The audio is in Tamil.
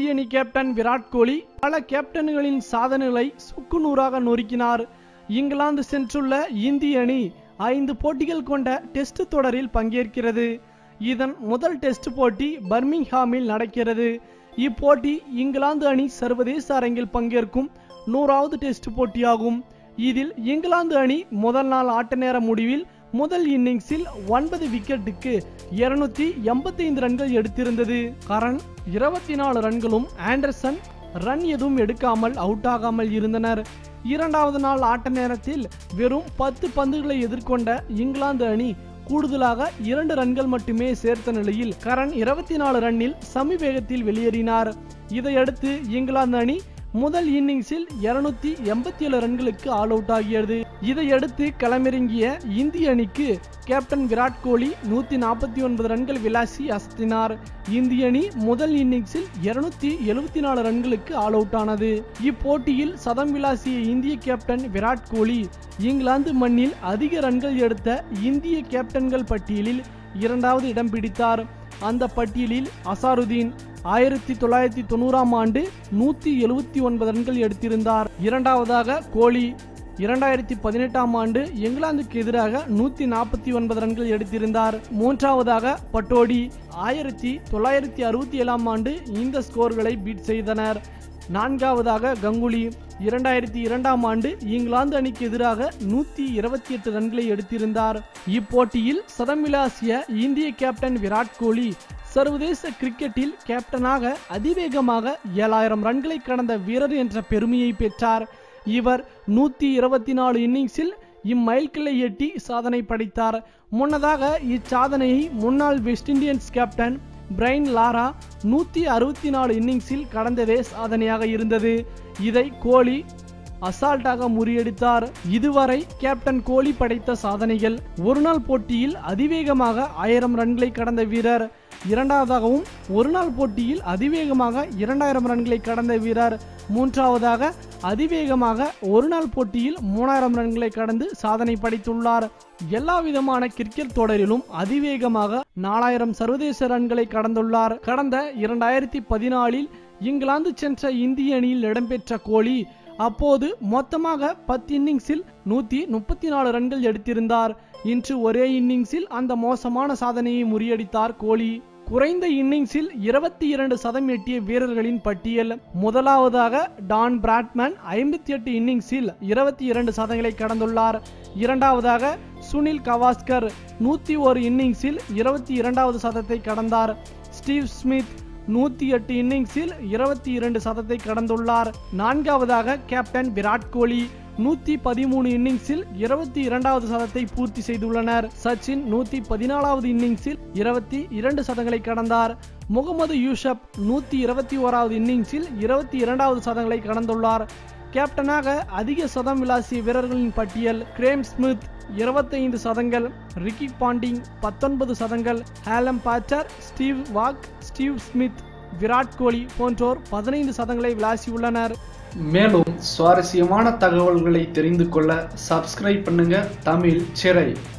இந்திய அணி கேப்டன் விராட் கோலி பல கேப்டன்களின் சாதனைகளை சுக்குநூறாக நொறுக்கினார் இங்கிலாந்து சென்றுள்ள இந்திய அணி ஐந்து போட்டிகள் கொண்ட டெஸ்ட் தொடரில் பங்கேற்கிறது இதன் முதல் டெஸ்ட் போட்டி பர்மிங்ஹாமில் நடக்கிறது இப்போட்டி இங்கிலாந்து அணி சர்வதேச அரங்கில் பங்கேற்கும் நூறாவது டெஸ்ட் போட்டியாகும் இதில் இங்கிலாந்து அணி முதல் நாள் ஆட்ட நேர முடிவில் முதல் இன்னிங்ஸில் ஒன்பது விக்கெட்டுக்கு இருநூத்தி எண்பத்தைந்து ரன்கள் எடுத்திருந்தது கரண் இருபத்தி நாலு ரன்களும் ஆண்டர்சன் ரன் எதுவும் எடுக்காமல் அவுட் ஆகாமல் இருந்தனர் இரண்டாவது நாள் ஆட்ட நேரத்தில் வெறும் பத்து பந்துகளை எதிர்கொண்ட இங்கிலாந்து அணி கூடுதலாக இரண்டு ரன்கள் மட்டுமே சேர்த்த நிலையில் கரண் இருபத்தி நாலு ரன்னில் சமீபேகத்தில் வெளியேறினார் இதையடுத்து இங்கிலாந்து அணி முதல் இன்னிங்ஸில் இருநூத்தி எண்பத்தி ஏழு ரன்களுக்கு ஆல் அவுட் ஆகியது இதையடுத்து களமிறங்கிய இந்திய அணிக்கு கேப்டன் விராட் கோலி நூத்தி நாற்பத்தி ஒன்பது ரன்கள் விளாசி அசத்தினார் இந்திய அணி முதல் இன்னிங்ஸில் இருநூத்தி எழுபத்தி நாலு ரன்களுக்கு ஆல் அவுட் ஆனது இப்போட்டியில் சதம் விளாசிய இந்திய கேப்டன் விராட் கோலி இங்கிலாந்து மண்ணில் அதிக ரன்கள் எடுத்த இந்திய கேப்டன்கள் பட்டியலில் இரண்டாவது இடம் பிடித்தார் அந்த பட்டியலில் அசாருதீன் ஆயிரத்தி தொள்ளாயிரத்தி தொண்ணூறாம் ஆண்டு நூத்தி எழுபத்தி ஒன்பது ரன்கள் எடுத்திருந்தார் இரண்டாவதாக கோலி இரண்டாயிரத்தி பதினெட்டாம் ஆண்டு இங்கிலாந்துக்கு எதிராக நூத்தி நாற்பத்தி ஒன்பது ரன்கள் எடுத்திருந்தார் மூன்றாவதாக பட்டோடி ஆயிரத்தி தொள்ளாயிரத்தி அறுபத்தி ஏழாம் ஆண்டு இந்த ஸ்கோர்களை பீட் செய்தனர் நான்காவதாக கங்குலி இரண்டாயிரத்தி இரண்டாம் ஆண்டு இங்கிலாந்து அணிக்கு எதிராக நூத்தி இருபத்தி எட்டு ரன்களை எடுத்திருந்தார் இப்போட்டியில் சதம் விளாசிய இந்திய கேப்டன் விராட் கோலி சர்வதேச கிரிக்கெட்டில் கேப்டனாக அதிவேகமாக ஏழாயிரம் ரன்களை கடந்த வீரர் என்ற பெருமையை பெற்றார் இவர் நூத்தி இருபத்தி நாலு இன்னிங்ஸில் இம்மைல்கல்லை எட்டி சாதனை படைத்தார் முன்னதாக இச்சாதனையை முன்னாள் West Indians captain Brian Lara நூத்தி அறுபத்தி நாலு இன்னிங்ஸில் கடந்ததே சாதனையாக இருந்தது இதை கோலி அசால்ட்டாக முறியடித்தார் இதுவரை கேப்டன் கோலி படைத்த சாதனைகள் ஒருநாள் போட்டியில் அதிவேகமாக ஆயிரம் ரன்களை கடந்த வீரர் இரண்டாவதாகவும் ஒருநாள் போட்டியில் அதிவேகமாக இரண்டாயிரம் ரன்களை கடந்த வீரர் மூன்றாவதாக அதிவேகமாக ஒருநாள் போட்டியில் மூணாயிரம் ரன்களை கடந்து சாதனை படைத்துள்ளார் எல்லா விதமான கிரிக்கெட் தொடரிலும் அதிவேகமாக நாலாயிரம் சர்வதேச ரன்களை கடந்துள்ளார் கடந்த இரண்டாயிரத்தி பதினாலில் இங்கிலாந்து சென்ற இந்திய அணியில் இடம்பெற்ற கோலி அப்போது மொத்தமாக பத்து இன்னிங்ஸில் நூத்தி முப்பத்தி நாலு ரன்கள் எடுத்திருந்தார் இன்று ஒரே இன்னிங்ஸில் அந்த மோசமான சாதனையை முறியடித்தார் கோலி குறைந்த இன்னிங்ஸில் இருபத்தி இரண்டு சதம் எட்டிய வீரர்களின் பட்டியல் முதலாவதாக டான் பிராட்மேன் ஐம்பத்தி எட்டு இன்னிங்ஸில் இருபத்தி இரண்டு சதங்களை கடந்துள்ளார் இரண்டாவதாக சுனில் கவாஸ்கர் நூத்தி ஒரு இன்னிங்ஸில் இருபத்தி இரண்டாவது சதத்தை கடந்தார் ஸ்டீவ் ஸ்மித் நூத்தி எட்டு இன்னிங்ஸில் இருபத்தி இரண்டு சதத்தை கடந்துள்ளார் நான்காவதாக கேப்டன் விராட் கோலி நூத்தி பதிமூணு இன்னிங்ஸில் இருபத்தி இரண்டாவது சதத்தை பூர்த்தி செய்துள்ளனர் சச்சின் நூத்தி பதினாலாவது இன்னிங்ஸில் இருபத்தி இரண்டு சதங்களை கடந்தார் முகமது யூசப் நூத்தி இருபத்தி ஓராவது இன்னிங்ஸில் இருபத்தி இரண்டாவது சதங்களை கடந்துள்ளார் கேப்டனாக அதிக சதம் விளாசிய வீரர்களின் பட்டியல் கிரேம் ஸ்மித் இருபத்தைந்து சதங்கள் ரிக்கி பாண்டிங் பத்தொன்பது சதங்கள் ஹேலம் பாச்சர் Steve Waugh Steve Smith Virat Kohli போன்றோர் பதினைந்து சதங்களை விளாசியுள்ளனர் மேலும் சுவாரஸ்யமான தகவல்களை தெரிந்து கொள்ள சப்ஸ்கிரைப் பண்ணுங்க தமிழ் சிறை